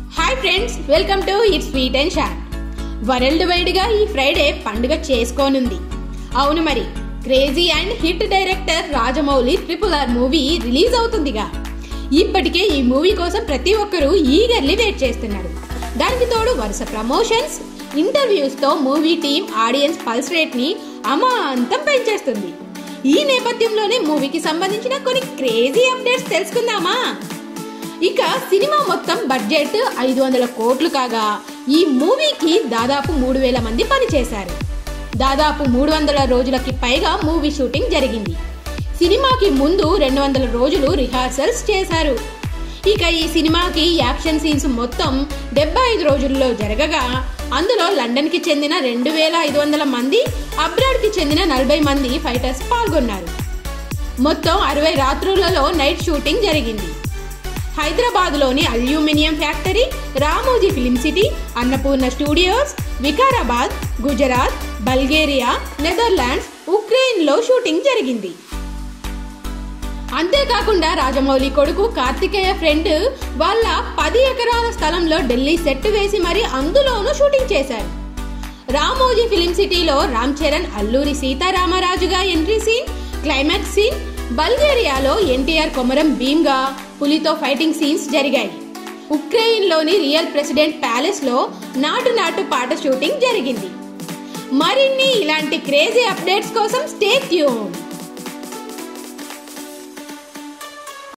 hi friends welcome to its sweet and short world wide గా ఈ Friday పండుగ చేసుకోనుంది అవును మరి crazy and hit director Rajamouli triple R movie release అవుతుందిగా ఇప్పటికే ఈ మూవీ కోసం ప్రతి ఒక్కరూ ఈగర్లీ వెయిట్ చేస్తున్నారు దానికి తోడు వరుస ప్రమోషన్స్ ఇంటర్వ్యూస్ తో movie team audience pulse rate ని అమాంతం పెంచేస్తుంది ఈ నేపథ్యంలోనే మూవీకి సంబంధించిన కొన్ని క్రేజీ అప్డేట్స్ తెలుసుకుందామా ఇక సినిమా మొత్తం బడ్జెట్ ఐదు వందల కోట్లు కాగా ఈ మూవీకి దాదాపు మూడు వేల మంది పనిచేశారు దాదాపు మూడు వందల రోజులకి పైగా మూవీ షూటింగ్ జరిగింది సినిమాకి ముందు రెండు వందల రోజులు రిహార్సల్స్ చేశారు ఇక ఈ సినిమాకి యాక్షన్ సీన్స్ మొత్తం డెబ్బై ఐదు రోజుల్లో జరగగా అందులో లండన్కి చెందిన రెండు వేల ఐదు వందల మంది అబ్రాడ్కి చెందిన నలభై మంది ఫైటర్స్ పాల్గొన్నారు మొత్తం అరవై రాత్రులలో నైట్ షూటింగ్ జరిగింది హైదరాబాద్లోని aluminium factory Ramoji film city Annapurna studios Vikarabad Gujarat Bulgaria Netherlands ఉక్రెయిన్లో షూటింగ్ జరిగింది అంతేకాకుండా రాజమౌళి కొడుకు కార్తికేయ ఫ్రెండ్ వాళ్ళ పది ఎకరాల స్థలంలో ఢిల్లీ సెట్ వేసి మరి అందులోనూ షూటింగ్ చేశారు రామోజీ ఫిలిం సిటీలో రామ్ చరణ్ అల్లూరి సీతారామరాజుగా ఎంట్రీ సీన్ క్లైమాక్స్ సీన్ బల్గేరియాలో ఎన్టీఆర్ కొమరం భీమ్గా పులితో ఫైటింగ్ సీన్స్ జరిగాయి ఉక్రెయిన్లోని రియల్ ప్రెసిడెంట్ ప్యాలెస్లో నాటు నాటు పాట షూటింగ్ జరిగింది మరిన్ని ఇలాంటి క్రేజీ అప్డేట్స్ కోసం స్టే ట్యూన్